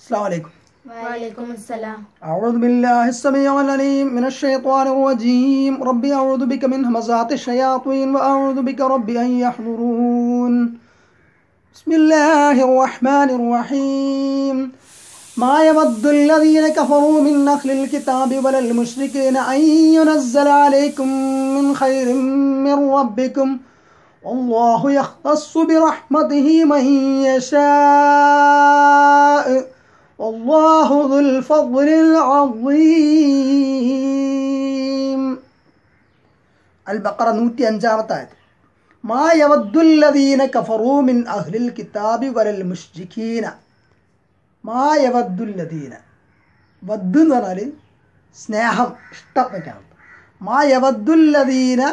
السلام عليكم وعليكم السلام أعوذ بالله السميع العليم من الشيطان الرجيم ربي أعوذ بك من همزات الشياطين وأعوذ بك ربي أن يحضرون بسم الله الرحمن الرحيم ما يود الذين كفروا من أهل الكتاب ولا المشركين أن ينزل عليكم من خير من ربكم والله يختص برحمته من يشاء والله ذو الفضل العظيم البقرة നൂറ്റി അഞ്ചാമത്തെ ആയത് മാ യവദ്ദുല്ലദീന കഫറൂ മിൻ അഹ്ലിൽ കിതാബി വലൽ മുഷ്രിഖീന മാ യവദ്ദുല്ലദീന വദ് എന്ന് പറഞ്ഞാൽ സ്നേഹം ഇഷ്ടം എന്നൊക്കെയാണ് മാ യവദ്ദുല്ലദീന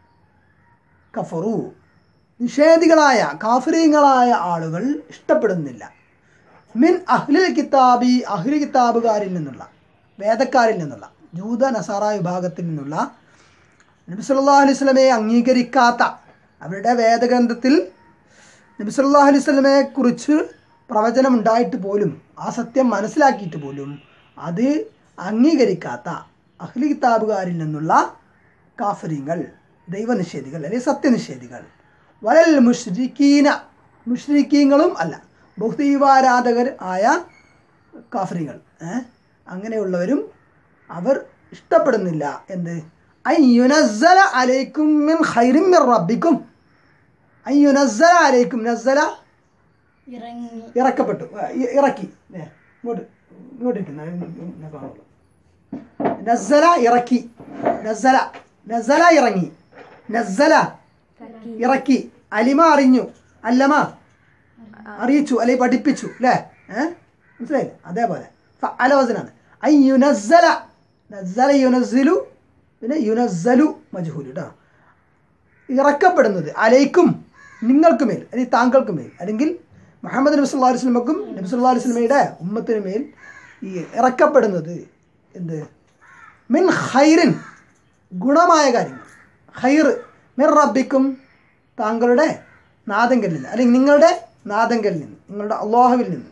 കഫറു നിഷേധികളായ കാഫിരീങ്ങളായ ആളുകൾ ഇഷ്ടപ്പെടുന്നില്ല മിൻ അഹ്ലിൽ കിതാബി അഹ്ലി കിതാബുകാരിൽ നിന്നുള്ള വേദക്കാരിൽ നിന്നുള്ള ജൂത നസാറ വിഭാഗത്തിൽ നിന്നുള്ള നബി സല്ലല്ലാഹു അലൈഹി വസല്ലമയെ അംഗീകരിക്കാത്ത അവരുടെ വേദഗ്രന്ഥത്തിൽ നബി സല്ലല്ലാഹു അലൈഹി വസല്ലമയെ കുറിച്ച് പ്രവചനം ഉണ്ടായിട്ട് പോലും ആ സത്യം മനസ്സിലാക്കിയിട്ട് പോലും അത് അംഗീകരിക്കാത്ത അഹ്ലി കിതാബുകാരിൽ നിന്നുള്ള കാഫര്യങ്ങൾ ദൈവനിഷേധികൾ അല്ലെങ്കിൽ സത്യനിഷേധികൾ വലൽ മുഷ്രിക്കീന മുഷ്രിക്കീങ്ങളും അല്ല ബഹുദൈവാരാധകർ ആയ കാഫറികൾ ഏ? അങ്ങനെയുള്ളവരും അവർ ഇഷ്ടപ്പെടുന്നില്ല എന്ത് അയ്യുനസ്സല അലൈക്കും മിൻ ഖൈറിൻ മിൻ റബ്ബിക്കും അയ്യുനസ്സല അലൈക്കും നസ്സല ഇറങ്ങി ഇറക്കപ്പെട്ടു ആ, ഇ- ഇറക്കി ദേ, ഇങ്ങോട്ട് ഇങ്ങോട്ട് ഇരിക്കുന്ന ഞാൻ കാണുള്ളൂ നസ്സല ഇറക്കി നസ്സല നസ്സല ഇറങ്ങി നസ്സല ഇറക്കി അലിമ അറിഞ്ഞു അല്ലമ അറിയിച്ചു അല്ലെങ്കിൽ പഠിപ്പിച്ചു അല്ലേ ഏഹ് മനസ്സിലായില്ലേ അതേപോലെ അലവസനാണ് ഐ യുനസ്സല നസ്സല യുനസ്സിലു പിന്നെ യുനസ്സലു മജ്ഹൂൽ കേട്ടോ ഇറക്കപ്പെടുന്നത് അലൈക്കും നിങ്ങൾക്ക് മേൽ അല്ലെങ്കിൽ താങ്കൾക്ക് മേൽ അല്ലെങ്കിൽ മുഹമ്മദ് നബി സല്ലല്ലാഹു അലൈഹി വസല്ലമക്കും നബി സല്ലല്ലാഹു അലൈഹി വസല്ലമയുടെ ഉമ്മത്തിന് മേൽ ഈ ഇറക്കപ്പെടുന്നത് എന്ത് മിൻ ഖൈറിൻ ഗുണമായ കാര്യങ്ങൾ ഖൈർ മിർ റബ്ബിക്കും താങ്കളുടെ നാദങ്കലിൽ നിന്ന് അല്ലെങ്കിൽ നിങ്ങളുടെ നാദങ്കലിൽ നിന്ന് നിങ്ങളുടെ അള്ളാഹുവിൽ നിന്ന്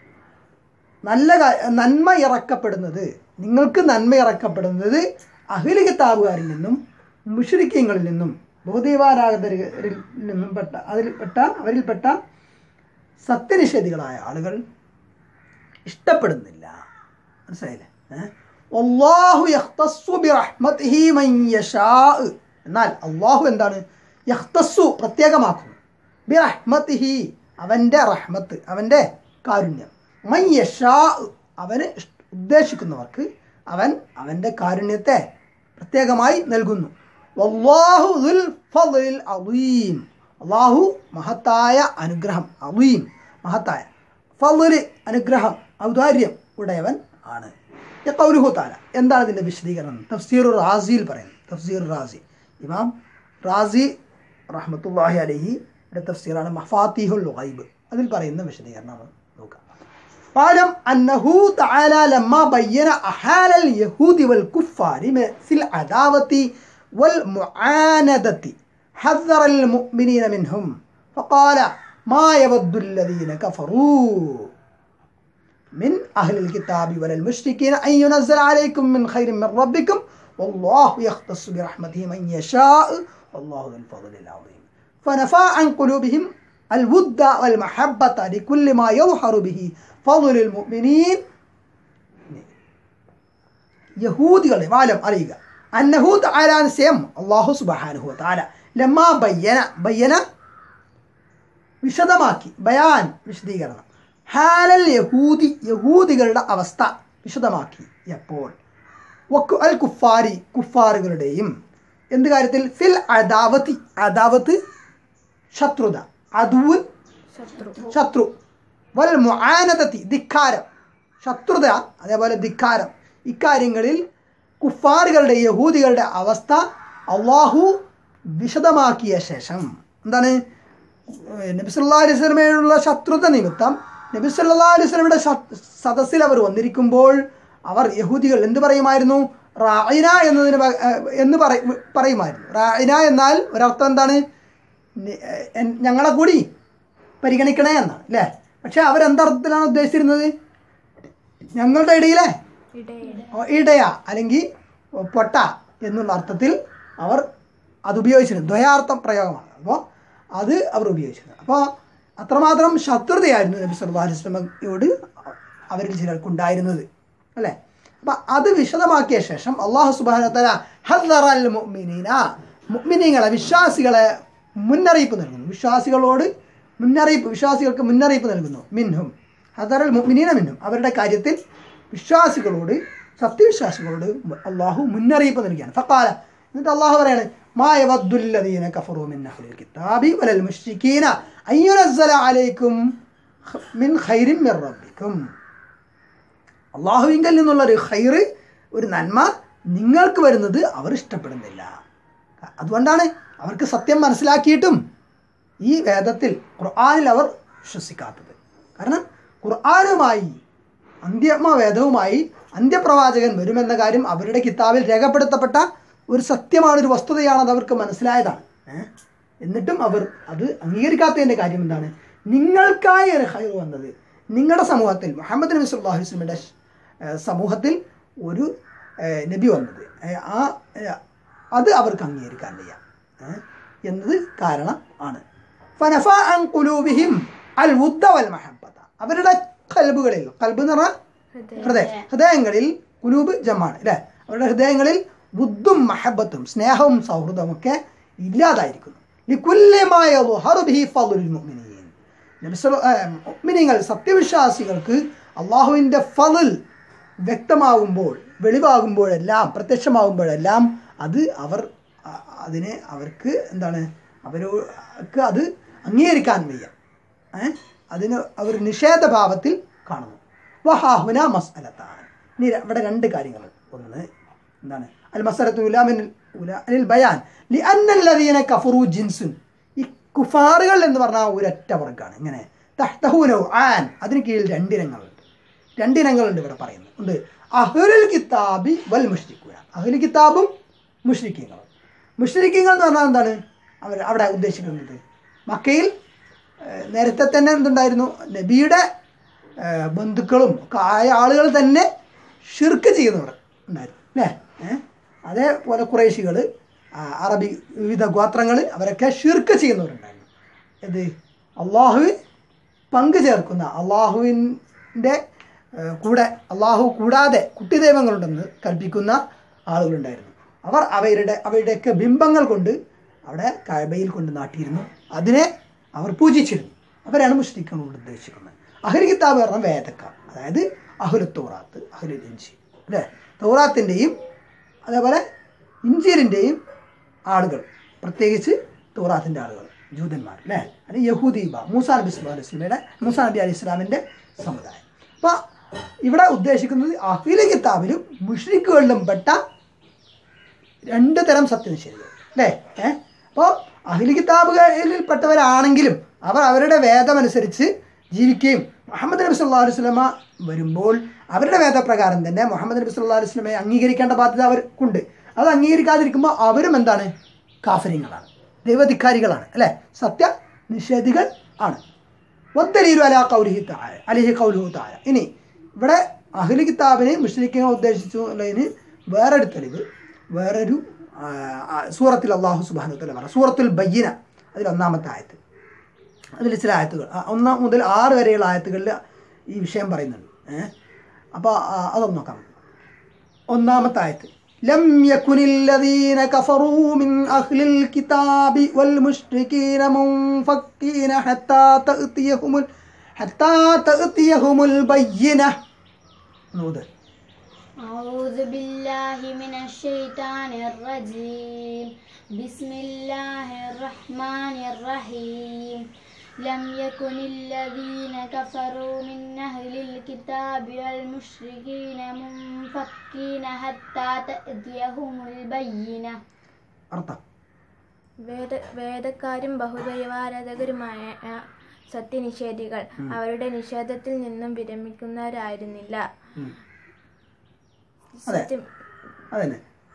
നല്ല കാ- നന്മ ഇറക്കപ്പെടുന്നത് നിങ്ങൾക്ക് നന്മ ഇറക്കപ്പെടുന്നത് അഹിലി കിതാബുകാരിൽ നിന്നും മുഷരിക്കങ്ങളിൽ നിന്നും ബഹുദൈവാരാധകരിൽ നിന്നും പെട്ട അതിൽപ്പെട്ട അവരിൽപ്പെട്ട സത്യനിഷേധികളായ ആളുകൾ ഇഷ്ടപ്പെടുന്നില്ല മനസ്സിലായില്ലേ ഏഹ്? വല്ലാഹു യഖ്തസ്സു ബിറഹ്മതിഹി മൻ യശാ എന്നാൽ അള്ളാഹു എന്താണ് യഖ്തസ്സു പ്രത്യേകമാക്കുന്നു ബിറഹ്മതിഹി അവൻ്റെ റഹ്മത്ത് അവൻ്റെ കാരുണ്യം മൻ യശാ അവന് ഇഷ്- ഉദ്ദേശിക്കുന്നവർക്ക് അവൻ അവൻ്റെ കാരുണ്യത്തെ പ്രത്യേകമായി നൽകുന്നു വല്ലാഹു ദുൽ ഫദ്ലിൽ അളീം അള്ളാഹു മഹത്തായ അനുഗ്രഹം അളീം മഹത്തായ ഫضല് അനുഗ്രഹം ഔദാര്യം ഉടയവൻ ആണ് കൗലുഹു താല എന്താണ് ഇതിൻ്റെ വിശദീകരണം തഫ്സീർ റാസിയിൽ പറയുന്നത് തഫ്സീർ റാസി ഇമാം റാസി റഹ്മത്തുല്ലാഹി അലഹി തഫ്സീറാണ് മഫാത്തിഹുൽ ഗൈബ് അതിൽ പറയുന്ന വിശദീകരണമാണ് നോക്കാം فاعلم أنه تعالى لما بين أحال اليهود والكفار في العداوة والمعاندة حذر المؤمنين منهم فقال ما يود الذين كفروا من أهل الكتاب ولا المشركين أن ينزل عليكم من خير من ربكم والله يختص برحمته من يشاء والله ذو الفضل العظيم فنفى عن قلوبهم الود والمحبة لكل ما يظهر به فضل المؤمنين യഹൂദികളെ വാലം അറിയുക അന്നഹു താലാൻ സെം അള്ളാഹു സുബഹാനുഹു താല ലമ്മാ ബയ്യന ബയ്യന വിശദമാക്കി ബയാൻ വിശദീകരണം ഹാലൽ യഹൂദി യഹൂദികളുടെ അവസ്ഥ വിശദമാക്കി എപ്പോൾ വക്കു അൽ കുഫാരി കുഫാറുകളുടെയും എന്ത് കാര്യത്തിൽ ഫിൽ അദാവത്തി അദാവത്ത് ശത്രുത അതുവൻ ശത്രു വൽ മുആനദത്തി ധിക്കാരം ശത്രുത അതേപോലെ ധിക്കാരം ഇക്കാര്യങ്ങളിൽ കുഫാറുകളുടെ യഹൂദികളുടെ അവസ്ഥ അള്ളാഹു വിശദമാക്കിയ ശേഷം എന്താണ് നബി സല്ലല്ലാഹു അലൈഹി വസല്ലമയോടുള്ള ശത്രുത നിമിത്തം നബി സല്ലല്ലാഹു അലൈഹി വസല്ലമയുടെ ശ- സദസ്സിൽ അവർ വന്നിരിക്കുമ്പോൾ അവർ യഹൂദികൾ എന്ത് പറയുമായിരുന്നു റായിന എന്നതിന് പക- ഏഹ് എന്ന് പറ- പറയുമായിരുന്നു റായിന എന്നാൽ ഒരർത്ഥം എന്താണ് നി- എൻ- ഞങ്ങളെ കൂടി പരിഗണിക്കണേ എന്നാണ് അല്ലേ പക്ഷെ അവരെന്തർത്ഥത്തിലാണ് ഉദ്ദേശിച്ചിരുന്നത് ഞങ്ങളുടെ ഇടയിലെ ഇടയിട ഓ, ഇടയ അല്ലെങ്കിൽ പൊട്ട എന്നുള്ള അർത്ഥത്തിൽ അവർ അത് ഉപയോഗിച്ചിരുന്നു ദ്വയാർത്ഥം പ്രയോഗമാണ് അപ്പോൾ അത് അവർ ഉപയോഗിച്ചിരുന്നു അപ്പോൾ അത്രമാത്രം ശത്രുതയായിരുന്നു നബി സല്ലല്ലാഹു അലൈഹി വസല്ലമയോട് അവരിൽ ചിലർക്കുണ്ടായിരുന്നത് അല്ലേ അപ്പം അത് വിശദമാക്കിയ ശേഷം അള്ളാഹു സുബാനത്തല ഹദ്ദറൽ മുഅ്മിനീന മുഅ്മിനീങ്ങളെ വിശ്വാസികളെ മുന്നറിയിപ്പ് നൽകുന്നു വിശ്വാസികളോട് മുന്നറിയിപ്പ് വിശ്വാസികൾക്ക് മുന്നറിയിപ്പ് നൽകുന്നു മിൻഹും ഹദറൽ മുഅ്മിനീന മിൻഹും അവരുടെ കാര്യത്തിൽ വിശ്വാസികളോട് സത്യവിശ്വാസികളോട് അള്ളാഹു മുന്നറിയിപ്പ് നൽകുകയാണ് ഫക്കാല എന്നിട്ട് അള്ളാഹു പറയാണ് മാ യവദ്ദുല്ലദീന കഫറൂ മിൻ അഹ്ലിൽ കിതാബി വലൽ മുശ്രിക്കീന അയ്യുനസ്സല അലൈക്കും മിൻ ഖൈരിൻ മിർ റബ്ബിക്കും അള്ളാഹുവിങ്കൽ നിന്നുള്ള ഒരു ഹൈറ് ഒരു നന്മ നിങ്ങൾക്ക് വരുന്നത് അവർ ഇഷ്ടപ്പെടുന്നില്ല അതുകൊണ്ടാണ് അവർക്ക് സത്യം മനസ്സിലാക്കിയിട്ടും ഈ വേദത്തിൽ ഖുർആനിൽ അവർ വിശ്വസിക്കാത്തത് കാരണം ഖുർആനുമായി അന്തിമ വേദവുമായി അന്ത്യപ്രവാചകൻ വരുമെന്ന കാര്യം അവരുടെ കിതാബിൽ രേഖപ്പെടുത്തപ്പെട്ട ഒരു സത്യമാണ് ഒരു വസ്തുതയാണ് അത് അവർക്ക് മനസ്സിലായതാണ് ഏ? എന്നിട്ടും അവർ അത് അംഗീകരിക്കാത്തതിൻ്റെ കാര്യം എന്താണ് നിങ്ങൾക്കായി ഒരു ഹൈർ വന്നത് നിങ്ങളുടെ സമൂഹത്തിൽ മുഹമ്മദ് നബി സല്ലല്ലാഹു അലൈഹി വസല്ലമയുടെ ഏഹ്, സമൂഹത്തിൽ ഒരു ഏഹ്, നബി വന്നത് ഏഹ്, ആ ഏഹ്, അത് അവർക്ക് അംഗീകരിക്കാൻ വയ്യ ഏഹ്, എന്നത് കാരണം ആണ് ഫനഫ അൻ ഖുലൂബിഹിം അൽ വുദ്ദ വൽ മഹബ്ബത അവരുടെ കൽബുകളിൽ കൽബ് എന്ന് പറഞ്ഞാൽ ഹൃദയം ഹൃദയങ്ങളിൽ കുലൂബ് ജമാണ് അല്ലേ അവരുടെ ഹൃദയങ്ങളിൽ ബുദ്ധും മഹബത്തും സ്നേഹവും സൗഹൃദവും ഒക്കെ ഇല്ലാതായിരിക്കുന്നു ലിക്കുല്യമായ ബിഹി ഫളുൽ മുഅ്മിനീൻ നബി സല്ല- ഏ, മുഅ്മിനീങ്ങൾ സത്യവിശ്വാസികൾക്ക് അള്ളാഹുവിൻ്റെ ഫളിൽ വ്യക്തമാകുമ്പോൾ വെളിവാകുമ്പോഴെല്ലാം പ്രത്യക്ഷമാകുമ്പോഴെല്ലാം അത് അവർ അ- അതിനെ അവർക്ക് എന്താണ് അവർക്ക് അത് അംഗീകരിക്കാൻ വയ്യ ഏ? അതിന് അവർ നിഷേധഭാവത്തിൽ കാണുന്നു വഹാഹുന മസ്അലത്താണ് ഇനി ര- ഇവിടെ രണ്ട് കാര്യങ്ങൾ ഒന്ന് എന്താണ് അൽ മസലത്തു ഉലാമിൻ ഉലാനിൽ ബയാൻ ലി അന്നല്ലദീന കഫറു ജിൻസുൻ ഈ കുഫാറുകൾ എന്ന് പറഞ്ഞാൽ ഒരൊറ്റ വർഗ്ഗമാണ് ഇങ്ങനെ തഹ്തഹൂനോ ആൻ അതിന് കീഴിൽ രണ്ടിനങ്ങളുണ്ട് രണ്ടിനങ്ങളുണ്ട് ഇവിടെ പറയുന്നത് ഉണ്ട് അഹ്ലുൽ കിതാബി വൽ മുഷ്രിഖൂന അഹ്ലുൽ കിതാബും മുഷ്രിഖീങ്ങളും മുഷ്രിഖീങ്ങൾ എന്ന് പറഞ്ഞാൽ എന്താണ് അവർ അവിടെ ഉദ്ദേശിക്കുന്നത് മക്കയിൽ ഏഹ്, നേരത്തെ തന്നെ എന്തുണ്ടായിരുന്നു നബിയുടെ ഏഹ്, ബന്ധുക്കളും ഒക്കെ ആയ ആളുകൾ തന്നെ ഷിർക്ക് ചെയ്യുന്നവർ ഉണ്ടായിരുന്നു അല്ലേ ഏഹ്? അതേപോലെ കുറേശികൾ അറബി വിവിധ ഗോത്രങ്ങൾ അവരൊക്കെ ഷിർക്ക് ചെയ്യുന്നവരുണ്ടായിരുന്നു ഇത് അള്ളാഹു പങ്കു ചേർക്കുന്ന അള്ളാഹുവിൻ്റെ കൂടെ അള്ളാഹു കൂടാതെ കുട്ടിദൈവങ്ങളുണ്ടെന്ന് കൽപ്പിക്കുന്ന ആളുകളുണ്ടായിരുന്നു അവർ അവരുടെ അവരുടെയൊക്കെ ബിംബങ്ങൾ കൊണ്ട് അവിടെ കഴബയിൽ കൊണ്ട് നാട്ടിയിരുന്നു അതിനെ അവർ പൂജിച്ചിരുന്നു അവരാണ് മുഷ്രിഖുകൾ കൊണ്ട് ഉദ്ദേശിക്കുന്നത് അഹ്ലു കിതാബ് പറഞ്ഞ വേദക്കാർ അതായത് അഹുലു തൗറാത്ത് അഹുലു ഇഞ്ചി അല്ലേ തൗറാത്തിൻ്റെയും അതേപോലെ ഇഞ്ചീലിൻ്റെയും ആളുകൾ പ്രത്യേകിച്ച് തൗറാത്തിൻ്റെ ആളുകൾ ജൂതന്മാർ അല്ലേ അല്ലെങ്കിൽ യഹൂദീബ മൂസാ നബി സ്വല്ലല്ലാഹു അലൈഹി വസല്ലമയുടെ മൂസാ നബി അലൈഹി ഇസ്ലാമിൻ്റെ സമുദായം അപ്പോൾ ഇവിടെ ഉദ്ദേശിക്കുന്നത് അഹില കിതാബിലും മുഷ്രിഖുകളിലും പെട്ട രണ്ട് തരം സത്യനിഷേധികൾ അല്ലേ ഏഹ് അപ്പോൾ അഹിലി കിതാബുകളിൽ പെട്ടവരാണെങ്കിലും അവർ അവരുടെ വേദമനുസരിച്ച് ജീവിക്കുകയും മുഹമ്മദ് നബി സല്ലല്ലാഹു അലൈഹി വസല്ലമ വരുമ്പോൾ അവരുടെ വേദപ്രകാരം തന്നെ മുഹമ്മദ് നബി സല്ലല്ലാഹു അലൈഹി വസല്ലമയെ അംഗീകരിക്കേണ്ട ബാധ്യത അവർക്കുണ്ട് അത് അംഗീകരിക്കാതിരിക്കുമ്പോൾ അവരും എന്താണ് കാഫര്യങ്ങളാണ് ദൈവധിക്കാരികളാണ് അല്ലേ സത്യ നിഷേധികൾ ആണ് വദ്ദലീലു അലാ കൗലിഹി താഴെ അലിഹി കൗലുഹു താഴെ ഇനി ഇവിടെ അഹ്ലി കിതാബിനെ മുഷ്രിഖിനെ ഉദ്ദേശിച്ചു എന്നുള്ളതിന് വേറൊരു തെളിവ് വേറൊരു ആ, ആ, സൂറത്തിൽ അള്ളാഹു സുബാനു തല പറ സൂറത്തുൽ ബയ്യന അതിൽ ഒന്നാമത്തെ ആയത്ത് അതിൽ ചില ആയത്തുകൾ ആ, ഒന്നാം മുതൽ ആറ് വരെയുള്ള ആയത്തുകളിൽ ഈ വിഷയം പറയുന്നുണ്ട് ഏഹ് അപ്പോൾ അതൊന്ന് നോക്കാം ഒന്നാമത്തെ ആയത്ത് ലം യകുനില്ലദീന കഫറൂ മിൻ അഹ്ലിൽ കിതാബി വൽ മുശ്രികീന മുൻഫക്കീന ഹത്താ തഅതിയഹുമുൽ ഹത്താ തഅതിയഹുമുൽ ബയ്യിന നൂദ് أعوذ بالله من الشيطان الرجيم بسم الله الرحمن الرحيم لم يكن الذين كفروا من أهل الكتاب والمشركين منفكين حتى تأتيهم البينة അർത്ഥം വേദ വേദക്കാരും ബഹുദൈവാരാധകരുമായ ആ, സത്യനിഷേധികൾ അവരുടെ നിഷേധത്തിൽ നിന്നും വിരമിക്കുന്നവരായിരുന്നില്ല ഉം. അതെ സത്യം അതന്നെ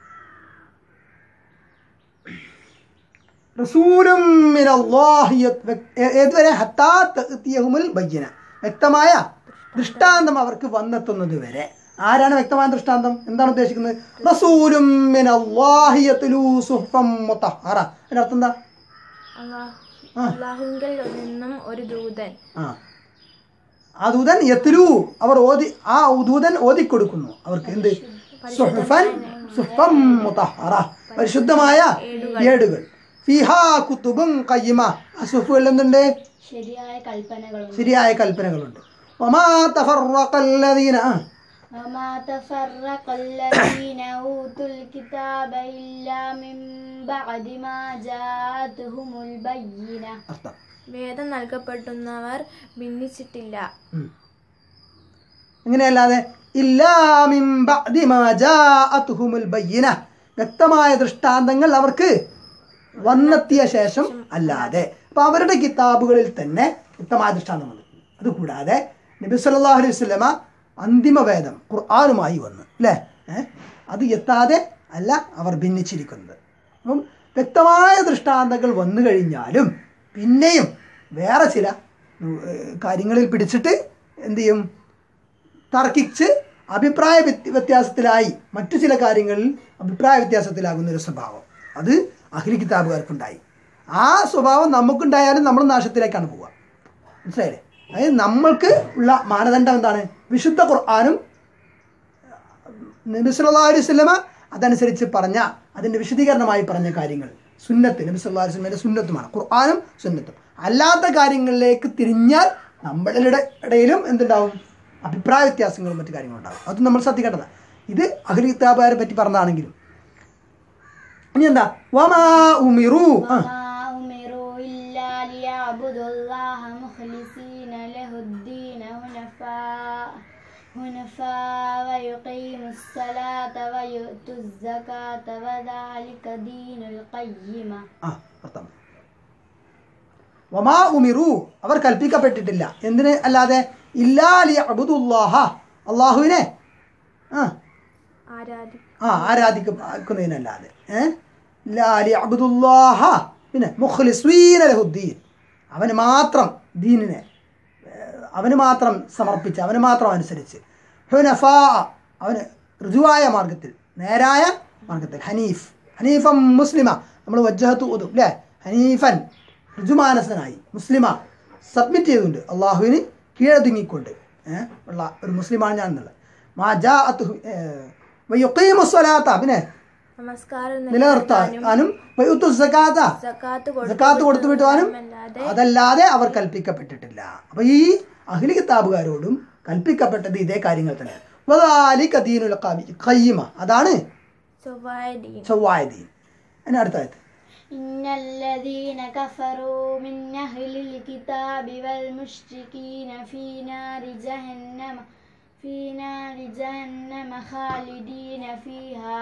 റസൂലും മിനല്ലാഹി യത്- ഏ- ഏതുവരെ ഹത്താ തഅതിയഹുമുൽ ബയ്യന വ്യക്തമായ ദൃഷ്ടാന്തം അവർക്ക് വന്നെത്തുന്നത് വരെ ആരാണ് വ്യക്തമായ ദൃഷ്ടാന്തം എന്താണ് ഉദ്ദേശിക്കുന്നത് റസൂലും മിനല്ലാഹി യത്ലൂ സുഹ്ഫം മുതഹ്ഹറ അതിന്റെ അർത്ഥം എന്താ അള്ളാഹു ആ. അള്ളാഹുവിൽ നിന്നും ഒരു ദൂതൻ ആ ആ ദൂതൻ യത്ലൂ അവർ ഓതി ആ ദൂതൻ ഓതിക്കൊടുക്കുന്നു അവർക്ക് എന്ത് സുഹ്ഫൻ സുഹ്ഫം മുതഹ്ഹറ പരിശുദ്ധമായ ഏടുകൾ ഫിഹാ കുത്തുബും കയ്യമ ആ സുഹുകളിൽ എന്തുണ്ട് ശരിയായ കൽപ്പനകളുണ്ട് ശരിയായ കൽപ്പനകളുണ്ട് ഒമാ തഫറഖല്ലദീന ആ وما تفرق الذين أوتوا الكتاب إلا من بعد ما جاءتهم البينة അർത്ഥം വേദം നൽകപ്പെടുന്നവർ ഭിന്നിച്ചിട്ടില്ല ഉം. ഇങ്ങനെയല്ലാതെ ഇല്ലാമിൻ ബഅദി മാ ജാഅത്ഹുമുൽ ബയ്യിന വ്യക്തമായ ദൃഷ്ടാന്തങ്ങൾ അവർക്ക് വന്നെത്തിയ ശേഷം അല്ലാതെ അപ്പൊ അവരുടെ കിതാബുകളിൽ തന്നെ വ്യക്തമായ ദൃഷ്ടാന്തം വന്നിട്ടുണ്ട് അതുകൂടാതെ നബി സല്ലല്ലാഹു അലൈഹി വസല്ലമ അന്തിമ വേദം ഖുർആനുമായി വന്നു അല്ലേ ഏഹ്? അത് എത്താതെ അല്ല അവർ ഭിന്നിച്ചിരിക്കുന്നത് അപ്പം വ്യക്തമായ ദൃഷ്ടാന്തങ്ങൾ വന്നു കഴിഞ്ഞാലും പിന്നെയും വേറെ ചില ഉം, ഏഹ്, കാര്യങ്ങളിൽ പിടിച്ചിട്ട് എന്ത് ചെയ്യും തർക്കിച്ച് അഭിപ്രായ വ്യത്യ- വ്യത്യാസത്തിലായി മറ്റു ചില കാര്യങ്ങളിൽ അഭിപ്രായ വ്യത്യാസത്തിലാകുന്ന ഒരു സ്വഭാവം അത് അഖിലി കിതാബുകാർക്കുണ്ടായി ആ സ്വഭാവം നമുക്കുണ്ടായാലും നമ്മൾ നാശത്തിലേക്കാണ് പോവുക മനസ്സിലായില്ലേ അതായത് നമ്മൾക്ക് ഉള്ള മാനദണ്ഡം എന്താണ് വിശുദ്ധ ഖുർആാനും നബി സല്ലല്ലാഹു അലൈഹി വസല്ലമ അതനുസരിച്ച് പറഞ്ഞ അതിൻ്റെ വിശദീകരണമായി പറഞ്ഞ കാര്യങ്ങൾ സുന്നത്ത് നബി സല്ലല്ലാഹു അലൈഹി വസല്ലമയുടെ സുന്നത്തുമാണ് ഖുർആാനും സുന്നത്തും അല്ലാത്ത കാര്യങ്ങളിലേക്ക് തിരിഞ്ഞാൽ നമ്മളുടെ ഇടയിലും എന്തുണ്ടാവും അഭിപ്രായ വ്യത്യാസങ്ങളും മറ്റു കാര്യങ്ങളും ഉണ്ടാവും അത് നമ്മൾ ശ്രദ്ധിക്കേണ്ടതാണ് ഇത് അഖിൽ കിതാബുകാരെ പറ്റി പറഞ്ഞതാണെങ്കിലും ഇനി എന്താ വമാ ഉമിറു ആ وما أمروا إلا ليعبدوا الله مخلصين له الدين حنفاء حنفاء ويقيموا الصلاة ويؤتوا الزكاة وذلك دين القيمة ആ അർത്ഥം വമാ ഉമിറു അവർ കൽപ്പിക്കപ്പെട്ടിട്ടില്ല എന്തിന് അല്ലാതെ ഇല്ലാലി അബുദുല്ലാഹ അള്ളാഹുവിനെ ആ ആരാധി ആ ആരാധിക്കുന്നതിനല്ലാതെ ഏ ലാലി അബുദുല്ലാഹ പിന്നെ മുഖ്ലിസ്വീന ലഹുദ്ദീൻ അവന് മാത്രം ദീനിനെ ഏഹ്, അവന് മാത്രം സമർപ്പിച്ച് അവന് മാത്രം അനുസരിച്ച് ഹുനഫാ അവന് ഋജുവായ മാർഗത്തിൽ നേരായ മാർഗത്തിൽ ഹനീഫ് ഹനീഫം മുസ്ലിമ നമ്മൾ വജ്ജഹത്ത് ഓതും അല്ലേ ഹനീഫൻ ഋജുമാനസനായി മുസ്ലിമ സബ്മിറ്റ് ചെയ്തുകൊണ്ട് അള്ളാഹുവിന് കീഴൊതുങ്ങിക്കൊണ്ട് ഏഹ്, ഉള്ള ഒരു മുസ്ലിമാണ് ഞാൻ എന്നുള്ളത് മാ ജാ സ്വലാത്ത പിന്നെ നമസ്കാരം നിലനിർത്താനും വയുത്തു സക്കാത്ത സക്കാത്ത് സക്കാത്ത് കൊടുത്തു വിട്ടുവാനും അല്ലാതെ അതല്ലാതെ അവർ കൽപ്പിക്കപ്പെട്ടിട്ടില്ല അപ്പൊ ഈ അഖിലി കിതാബുകാരോടും കൽപ്പിക്കപ്പെട്ടത് ഇതേ കാര്യങ്ങൾ തന്നെ വദാലിക ദീനുൽ ഖാമി- ഖയ്യിമ അതാണ് ചൊവ്വായ ദീൻ ചൊവ്വായ ദീൻ അതിന് അടുത്തായത് إن الذين كفروا من أهل الكتاب والمشركين في نار جهنم في نار جهنم خالدين فيها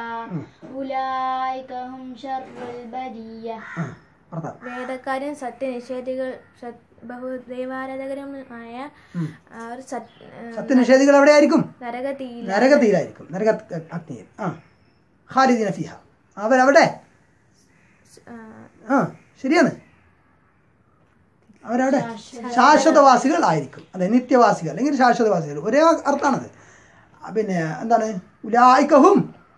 أولئك هم شر البرية ആ, അർത്ഥം വേദക്കാരും സത്യനിഷേധികൾ സത്- ബഹുദൈവാരാധകരുമായ അവർ സത്- ഏഹ് സത്യനിഷേധികൾ എവിടെയായിരിക്കും നരകതീയിൽ നരകത്തിയിലായിരിക്കും നരക അഗ്നിയിൽ ആ ഖാലിദീന ഫിഹ അവരവിടെ ആ, ആ ശരിയാണ് അവരവിടെ ശാശ്വതവാസികൾ ആയിരിക്കും അതെ നിത്യവാസികൾ അല്ലെങ്കിൽ ശാശ്വതവാസികൾ ഒരേ അർത്ഥമാണത് ആ, പിന്നെ എന്താണ് ഉലായിക്കഹും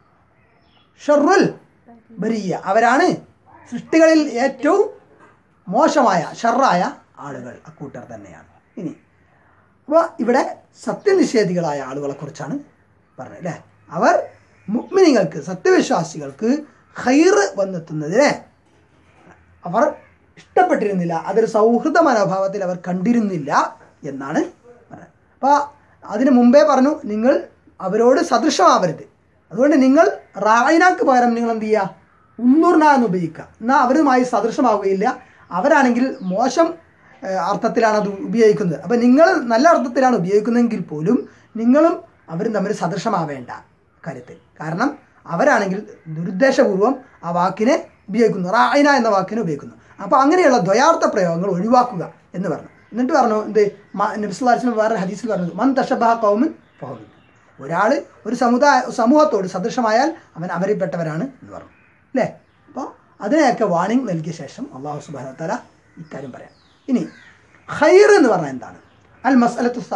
ഷറുൽ ബരിയ അവരാണ് സൃഷ്ടികളിൽ ഏറ്റവും മോശമായ ഷറായ ആളുകൾ അക്കൂട്ടർ തന്നെയാണ് ഇനി അപ്പോൾ ഇവിടെ സത്യനിഷേധികളായ ആളുകളെ കുറിച്ചാണ് പറഞ്ഞത് അല്ലേ അവർ മുഗ്മിനികൾക്ക് സത്യവിശ്വാസികൾക്ക് ഹൈറ് വന്നെത്തുന്നതിനെ അവർ ഇഷ്ടപ്പെട്ടിരുന്നില്ല അതൊരു സൗഹൃദ മനോഭാവത്തിൽ അവർ കണ്ടിരുന്നില്ല എന്നാണ് പറയുന്നത് അപ്പോൾ അതിന് മുമ്പേ പറഞ്ഞു നിങ്ങൾ അവരോട് സദൃശമാവരുത് അതുകൊണ്ട് നിങ്ങൾ റായിനാക്ക് പകരം നിങ്ങൾ എന്ത് ചെയ്യുക ഉന്നൂർന എന്ന് ഉപയോഗിക്കുക എന്നാൽ അവരുമായി സദൃശമാവുകയില്ല അവരാണെങ്കിൽ മോശം ഏഹ്, അർത്ഥത്തിലാണ് അത് ഉപയോഗിക്കുന്നത് അപ്പം നിങ്ങൾ നല്ല അർത്ഥത്തിലാണ് ഉപയോഗിക്കുന്നതെങ്കിൽ പോലും നിങ്ങളും അവരും തമ്മിൽ സദൃശമാവേണ്ട കാര്യത്തിൽ കാരണം അവരാണെങ്കിൽ ദുരുദ്ദേശപൂർവ്വം ആ വാക്കിനെ ഉപയോഗിക്കുന്നു റായിന എന്ന വാക്കിനെ ഉപയോഗിക്കുന്നു അപ്പോൾ അങ്ങനെയുള്ള ദ്വയാർത്ഥ പ്രയോഗങ്ങൾ ഒഴിവാക്കുക എന്ന് പറഞ്ഞു എന്നിട്ട് പറഞ്ഞു എന്ത് നബിസ്ലാസിന് വേറെ ഹദീസിൽ പറഞ്ഞു മൻ തഷബഹ കൗമൻ ഫഹമിൻ ഒരാൾ ഒരു സമുദായ സമൂഹത്തോട് സദൃശമായാൽ അവൻ അവരിൽപ്പെട്ടവരാണ് എന്ന് പറഞ്ഞു അല്ലേ അപ്പോൾ അതിനെയൊക്കെ വാണിംഗ് നൽകിയ ശേഷം അള്ളാഹു സുബാന തല ഇക്കാര്യം പറയാം ഇനി ഖൈർ എന്ന് പറഞ്ഞാൽ എന്താണ് അൽ മസലത്തു സ്ഥാനിയ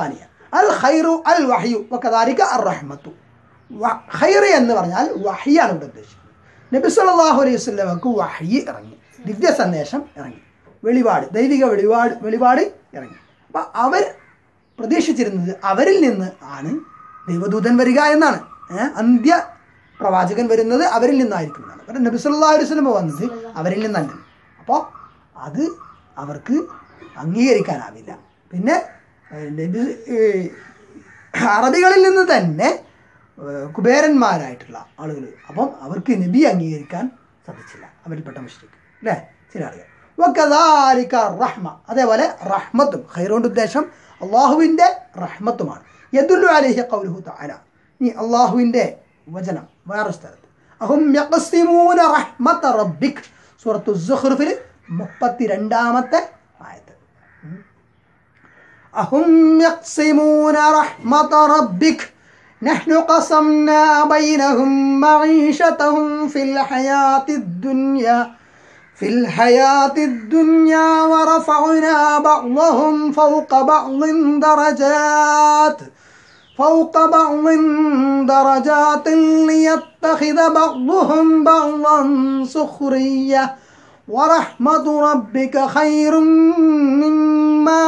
അൽ ഖൈറു അൽ വഹയു വക്കദാലിക അർ റഹ്മത്തു വ- ഖൈർ എന്ന് പറഞ്ഞാൽ വഹിയാണ് ഇവിടെ ഉദ്ദേശിക്കുന്നത് നബി സല്ലല്ലാഹു അലൈഹി വസല്ലമക്ക് വഹി ഇറങ്ങി ദിവ്യ സന്ദേശം ഇറങ്ങി വെളിപാട് ദൈവിക വെളിപാട് വെളിപാട് ഇറങ്ങി അപ്പം അവർ പ്രതീക്ഷിച്ചിരുന്നത് അവരിൽ നിന്ന് ആണ് ദൈവദൂതൻ വരിക എന്നാണ് ഏഹ് അന്ത്യ പ്രവാചകൻ വരുന്നത് അവരിൽ നിന്നായിരിക്കും എന്നാണ് അപ്പം നബി സല്ലല്ലാഹു അലൈഹി വസല്ലമ വന്നത് അവരിൽ നിന്നല്ല അപ്പോൾ അത് അവർക്ക് അംഗീകരിക്കാനാവില്ല പിന്നെ ഏഹ്, നബി ഏഹ്, അറബികളിൽ നിന്ന് തന്നെ ഏഹ്, കുബേരന്മാരായിട്ടുള്ള ആളുകൾ അപ്പം അവർക്ക് നബി അംഗീകരിക്കാൻ സാധിച്ചില്ല അവരിൽപ്പെട്ട മുഷ്രിക്ക് അല്ലേ ചില ആളുകൾ വക്കദാലിക റഹ്മ അതേപോലെ റഹ്മത്തും ഖൈറോണ്ട് ഉദ്ദേശം അള്ളാഹുവിൻ്റെ റഹ്മത്തുമാണ് യദുല്ലു അലൈഹി ഖൗലുഹു തആല നീ അള്ളാഹുവിൻ്റെ വചനം വേറെ സ്ഥലത്ത് അഹും യഖ്സിമൂന റഹ്മത റബ്ബിക് സൂറത്തു സുഖ്റുഫിൽ മുപ്പത്തിരണ്ടാമത്തെ ആയത്ത് أهم يقسمون رحمة ربك نحن قسمنا بينهم معيشتهم في الحياة الدنيا في الحياة الدنيا ورفعنا بعضهم فوق بعض درجات فوق بعض درجات ليتخذ بعضهم بعضا سخرية ورحمة ربك خير مما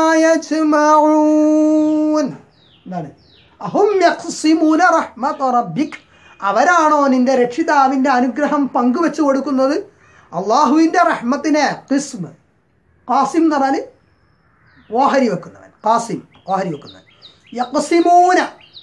يجمعون എന്താണ് അഹും യഖ്സിമൂന റഹ്മത റബ്ബിക് അവരാണോ നിന്റെ രക്ഷിതാവിൻ്റെ അനുഗ്രഹം പങ്കുവെച്ചു കൊടുക്കുന്നത് അള്ളാഹുവിൻ്റെ റഹ്മത്തിനെ ഖിസ്മ് ഖാസിം എന്ന് പറഞ്ഞാൽ ഓഹരി വെക്കുന്നവൻ ഖാസിം ഓഹരി വെക്കുന്നവൻ യഖ്സിമൂന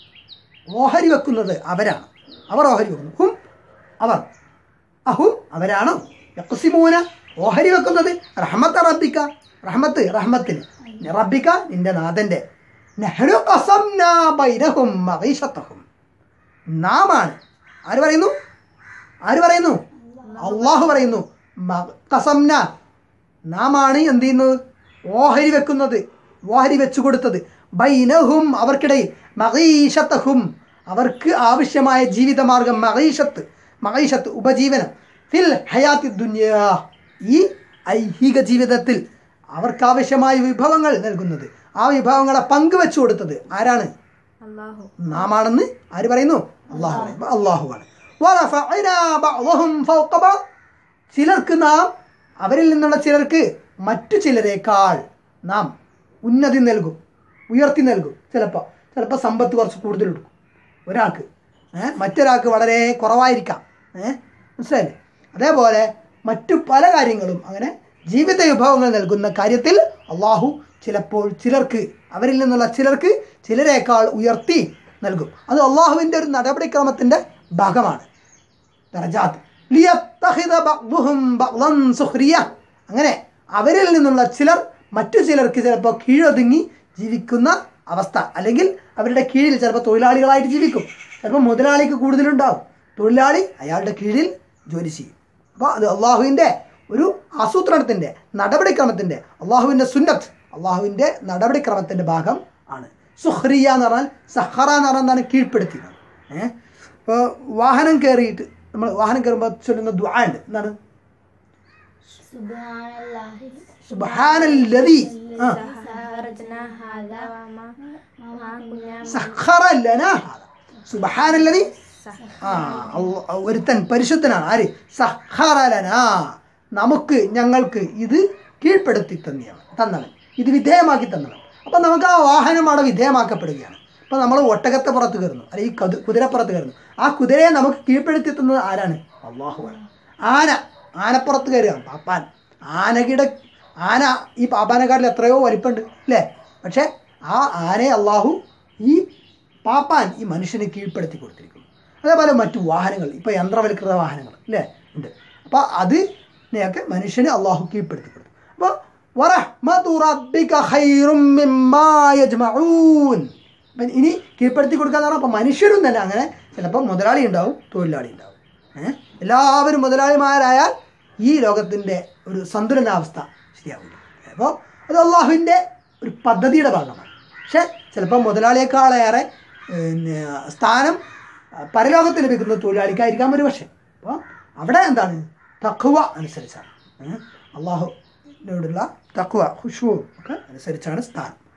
ഓഹരി വെക്കുന്നത് അവരാണ് അവർ ഓഹരി വെക്കുന്നു ഹും അവർ അഹും അവരാണ് യഖ്സിമൂന ഓഹരി വെക്കുന്നത് റഹ്മത്ത് റബ്ബിക്ക റഹ്മത്ത് റഹ്മത്തിന് റബ്ബിക്ക നിന്റെ നാഥൻ്റെ നെഹ്റു ഖസംനാ ബൈനഹും മഗീഷത്തഹും നാമാണ് ആര് പറയുന്നു ആര് പറയുന്നു അള്ളാഹു പറയുന്നു മ- ഖസംന നാമാണ് എന്ത് ചെയ്യുന്നത് ഓഹരി വെക്കുന്നത് ഓഹരി വെച്ചു കൊടുത്തത് ബൈനഹും അവർക്കിടയിൽ മഗീഷത്തഹും അവർക്ക് ആവശ്യമായ ജീവിതമാർഗം മഗീഷത്ത് മഗീഷത്ത് ഉപജീവനം ഫിൽ ഹയാത്തി ദുനിയ ഈ ഐഹിക ജീവിതത്തിൽ അവർക്കാവശ്യമായ വിഭവങ്ങൾ നൽകുന്നത് ആ വിഭവങ്ങളെ പങ്കുവെച്ചു കൊടുത്തത് ആരാണ് അള്ളാഹു നാമാണെന്ന് ആര് പറയുന്നു അള്ളാഹു പറയുന്നു അള്ളാഹുവാണ് വറഫഅനാ ബഅ്ളഹും ഫൗഖ ബഅ്. ചിലർക്ക് നാം അവരിൽ നിന്നുള്ള ചിലർക്ക് മറ്റു ചിലരേക്കാൾ നാം ഉന്നതി നൽകും ഉയർത്തി നൽകും ചിലപ്പോൾ ചിലപ്പോൾ സമ്പത്ത് കുറച്ച് കൂടുതൽ കൊടുക്കും ഒരാൾക്ക് ഏഹ് മറ്റൊരാൾക്ക് വളരെ കുറവായിരിക്കാം ഏഹ് മനസ്സിലായില്ലേ അതേപോലെ മറ്റു പല കാര്യങ്ങളും അങ്ങനെ ജീവിത വിഭവങ്ങൾ നൽകുന്ന കാര്യത്തിൽ അള്ളാഹു ചിലപ്പോൾ ചിലർക്ക് അവരിൽ നിന്നുള്ള ചിലർക്ക് ചിലരേക്കാൾ ഉയർത്തി നൽകും അത് അള്ളാഹുവിൻ്റെ ഒരു നടപടിക്രമത്തിൻ്റെ ഭാഗമാണ് ദറജാത്ത് ലിയത്തഖിദ ബഅ്ദുഹും ബഅ്ദൻ സുഖ്രിയ അങ്ങനെ അവരിൽ നിന്നുള്ള ചിലർ മറ്റു ചിലർക്ക് ചിലപ്പോൾ കീഴൊതുങ്ങി ജീവിക്കുന്ന അവസ്ഥ അല്ലെങ്കിൽ അവരുടെ കീഴിൽ ചിലപ്പോൾ തൊഴിലാളികളായിട്ട് ജീവിക്കും ചിലപ്പോൾ മുതലാളിക്ക് കൂടുതലുണ്ടാവും തൊഴിലാളി അയാളുടെ കീഴിൽ ജോലി ചെയ്യും അപ്പോൾ അത് അള്ളാഹുവിൻ്റെ ഒരു ആസൂത്രണത്തിൻ്റെ നടപടിക്രമത്തിൻ്റെ അള്ളാഹുവിൻ്റെ സുന്നത്ത് അള്ളാഹുവിൻ്റെ നടപടിക്രമത്തിൻ്റെ ഭാഗം ആണ് സുഹ്രിയ എന്ന് പറഞ്ഞാൽ സഹറ എന്ന് പറഞ്ഞാൽ എന്താണ് കീഴ്പ്പെടുത്തിയത് ഏഹ് ഇപ്പോൾ വാഹനം കയറിയിട്ട് നമ്മൾ വാഹനം കയറുമ്പോൾ ചൊല്ലുന്ന ദ്വാ ഉണ്ട് എന്താണ് സുബ്ഹാനല്ലാഹി സുബ്ഹാനല്ലദി ആ സഹറജ്നാ ഹാദാ വമാ മാ കുഞ്ഞാ സഖറ ലനാ ഹാദാ. സുബ്ഹാനല്ലദി ആ അള്ള- ഒരുത്തൻ പരിശുദ്ധനാണ് ആര് സഖറ ലനാ നമുക്ക് ഞങ്ങൾക്ക് ഇത് കീഴ്പ്പെടുത്തി തന്നെയാണ് തന്നവൻ ഇത് വിധേയമാക്കി തന്നവൻ അപ്പം നമുക്ക് ആ വാഹനം അവിടെ വിധേയമാക്കപ്പെടുകയാണ് അപ്പം നമ്മൾ ഒട്ടകത്തെ പുറത്ത് കയറുന്നു അല്ലെങ്കിൽ കതു കുതിരപ്പുറത്ത് കയറുന്നു ആ കുതിരയെ നമുക്ക് കീഴ്പ്പെടുത്തി തന്നത് ആരാണ് അള്ളാഹുവാണ് ആന ആനപ്പുറത്ത് കയറുകയാണ് പാപ്പാൻ ആനകിട ആന ഈ പാപ്പാനെക്കാട്ടിൽ എത്രയോ വലിപ്പമുണ്ട് അല്ലേ പക്ഷേ ആ ആനയെ അള്ളാഹു ഈ പാപ്പാൻ ഈ മനുഷ്യനെ കീഴ്പ്പെടുത്തി കൊടുത്തിരിക്കുന്നു അതേപോലെ മറ്റു വാഹനങ്ങൾ ഇപ്പോൾ യന്ത്രവൽകൃത വാഹനങ്ങൾ അല്ലേ ഉണ്ട് അപ്പോൾ അതിനെയൊക്കെ മനുഷ്യന് അള്ളാഹു കീഴ്പ്പെടുത്തി കൊടുത്തു അപ്പോൾ വറഹ്മതു റബ്ബിക ഖൈറും മിമ്മാ യജ്മഊൻ അപ്പം ഇനി കീഴ്പ്പെടുത്തി കൊടുക്കുക എന്ന് പറഞ്ഞാൽ അപ്പോൾ മനുഷ്യരും തന്നെ അങ്ങനെ ചിലപ്പോൾ മുതലാളി ഉണ്ടാവും തൊഴിലാളി ഉണ്ടാവും ഏഹ് എല്ലാവരും മുതലാളിമാരായാൽ ഈ ലോകത്തിൻ്റെ ഒരു സന്തുലനാവസ്ഥ ശരിയാവില്ല അപ്പോൾ അത് അള്ളാഹുവിൻ്റെ ഒരു പദ്ധതിയുടെ ഭാഗമാണ് പക്ഷേ ചിലപ്പോൾ മുതലാളിയേക്കാളേറെ പിന്നെ സ്ഥാനം ആ, പരലോകത്ത് ലഭിക്കുന്ന തൊഴിലാളിക്കായിരിക്കാം ഒരു പക്ഷേ അപ്പോൾ അവിടെ എന്താണ് തഖ്വ അനുസരിച്ചാണ് ഏഹ് അള്ളാഹുവിനോടുള്ള തഖ്വ ഖുഷുവും ഒക്കെ അനുസരിച്ചാണ് സ്ഥാനം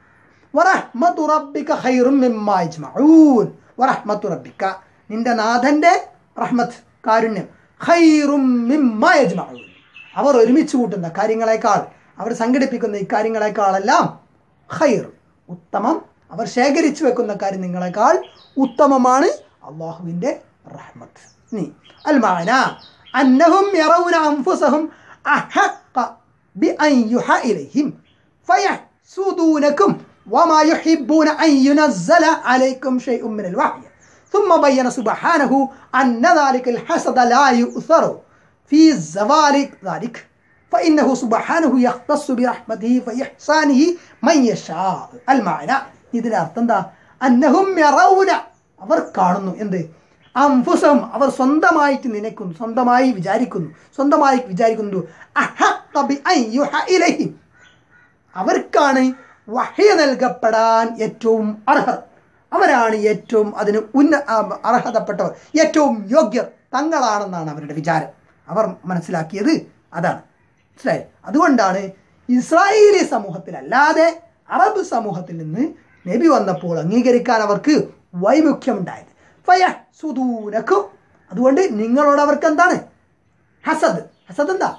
വറഹ്മത്തു റബ്ബിക ഖൈറും മിമ്മാ യജ്മഊൻ വറഹ്മത്തു റബ്ബിക നിന്റെ നാഥന്റെ റഹ്മത്ത് കാരുണ്യം ഖൈറും മിമ്മാ യജ്മഊൻ അവർ ഒരുമിച്ച് കൂട്ടുന്ന കാര്യങ്ങളെക്കാൾ അവർ സംഘടിപ്പിക്കുന്ന ഈ കാര്യങ്ങളെക്കാളെല്ലാം ഖൈർ ഉത്തമം അവർ ശേഖരിച്ചു വെക്കുന്ന കാര്യം നിങ്ങളെക്കാൾ ഉത്തമമാണ് അള്ളാഹുവിൻ്റെ റഹ്മത്ത് ഇനി അൽ മാന അന്നഹും യറൗന അൻഫുസഹും അഹഖ ബിഅൻ യുഹ ഇലൈഹിം فيحسدونكم وما يحبون أن ينزل عليكم شيء من الوحي ثم بين سبحانه أن ذلك الحسد لا يؤثر في زوال ذلك فإنه سبحانه يختص برحمته فإحسانه من يشاء المعنى ഇതിന് അർത്ഥം എന്താ അന്നഹും യറൗന അവർ കാണുന്നു എന്ത് അംഫുസം അവർ സ്വന്തമായിട്ട് നനയ്ക്കുന്നു സ്വന്തമായി വിചാരിക്കുന്നു സ്വന്തമായി വിചാരിക്കുന്നു അഹഖ ബിഅൻ യുഹ ഇലൈഹിം അവർക്കാണ് വഹയ നൽകപ്പെടാൻ ഏറ്റവും അർഹർ അവരാണ് ഏറ്റവും അതിന് ഉന്ന ആ, അർഹതപ്പെട്ടവർ ഏറ്റവും യോഗ്യർ തങ്ങളാണെന്നാണ് അവരുടെ വിചാരം അവർ മനസ്സിലാക്കിയത് അതാണ് മനസ്സിലായി അതുകൊണ്ടാണ് ഇസ്രായേലി സമൂഹത്തിലല്ലാതെ അറബ് സമൂഹത്തിൽ നിന്ന് നബി വന്നപ്പോൾ അംഗീകരിക്കാൻ അവർക്ക് വൈമുഖ്യമുണ്ടായത് ഫയ സുദൂനക്കും അതുകൊണ്ട് നിങ്ങളോട് അവർക്ക് എന്താണ് ഹസദ് ഹസദ് എന്താ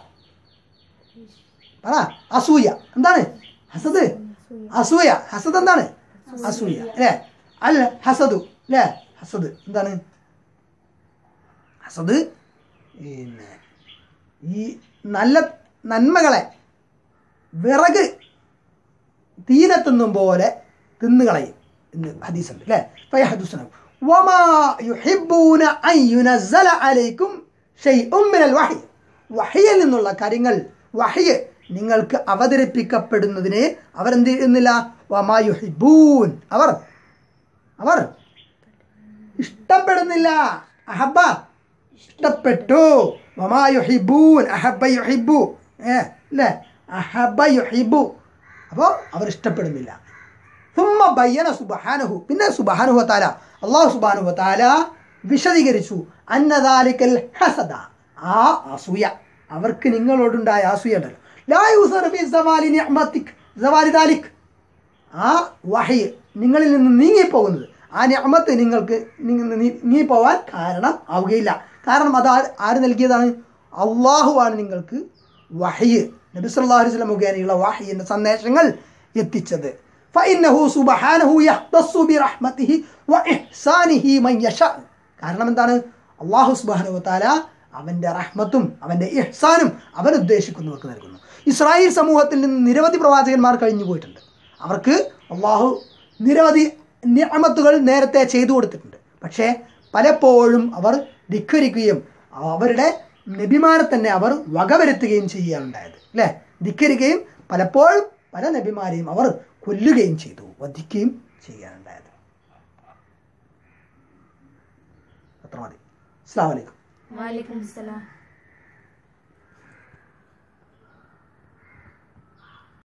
പറ അസൂയ എന്താണ് ഹസദ് അസൂയ ഹസദ് എന്താണ് അസൂയ അല്ലേ അൽ ഹസദു അല്ലേ ഹസദ് എന്താണ് ഹസദ് പിന്നെ ഈ നല്ല നന്മകളെ വിറക് തീനെ തിന്നും പോലെ തിന്നുകളയും എന്ന് ഹദീസുണ്ട് അല്ലേ ഫയഹദുസ്സനം വമാ യുഹിബ്ബൂന അൻ യുനസ്സല അലൈക്കും ഷൈഉം മിനൽ വഹി വഹിയിൽ നിന്നുള്ള കാര്യങ്ങൾ വഹിയ് നിങ്ങൾക്ക് അവതരിപ്പിക്കപ്പെടുന്നതിനെ അവരെന്ത് ചെയ്യുന്നില്ല വമാ യുഹിബൂൻ അവർ അവർ ഇഷ്ടപ്പെടുന്നില്ല അഹബ ഇഷ്ടപ്പെട്ടു വമാ യുഹിബൂൻ അഹബ യുഹിബു ഏ അല്ലേ അഹബ യുഹിബു അപ്പോൾ അവർ ഇഷ്ടപ്പെടുന്നില്ല സുമ്മ ബയ്യന സുബഹാനുഹു പിന്നെ സുബഹാനുഹു താല അള്ളാഹു സുബാനുഹു താല വിശദീകരിച്ചു അന്നദാലിക്കൽ ഹസദ ആ അസൂയ അവർക്ക് നിങ്ങളോടുണ്ടായ അസൂയ ഉണ്ടല്ലോ ലാ യൂസർ ഫി സവാലി നിഅ്മതിക് സവാലി ദാലിക് ആ വഹി നിങ്ങളിൽ നിന്ന് നീങ്ങിപ്പോകുന്നത് ആ നിഅമത്ത് നിങ്ങൾക്ക് നീ- നീ- നീങ്ങിപ്പോവാൻ കാരണം ആവുകയില്ല കാരണം അത് ആര് ആര് നൽകിയതാണ് അള്ളാഹുവാണ് നിങ്ങൾക്ക് വഹയ് നബി സല്ലല്ലാഹു അലൈഹി വസല്ലം മുഖേനയുള്ള വഹയിൻ്റെ സന്ദേശങ്ങൾ എത്തിച്ചത് فإنه سبحانه يختص برحمته وإحسانه من يشاء കാരണം എന്താണ് അള്ളാഹു സുബാനു താല അവൻ്റെ റഹ്മത്തും അവൻ്റെ ഇഹ്സാനും അവൻ ഉദ്ദേശിക്കുന്നവർക്ക് നൽകുന്നു ഇസ്രായേൽ സമൂഹത്തിൽ നിന്ന് നിരവധി പ്രവാചകന്മാർ കഴിഞ്ഞു പോയിട്ടുണ്ട് അവർക്ക് അള്ളാഹു നിരവധി നിയമത്തുകൾ നേരത്തെ ചെയ്തു കൊടുത്തിട്ടുണ്ട് പക്ഷേ പലപ്പോഴും അവർ ധിക്കരിക്കുകയും അവരുടെ നബിമാരെ തന്നെ അവർ വകവരുത്തുകയും ചെയ്യുകയാണുണ്ടായത് അല്ലേ ധിക്കരിക്കുകയും പലപ്പോഴും പല നബിമാരെയും അവർ കൊല്ലുകയും ചെയ്തു വധിക്കുകയും ചെയ്യുകയാണുണ്ടായത് അത്ര മതി അസ്സാം വലൈക്കും വാലിക്കും സലാം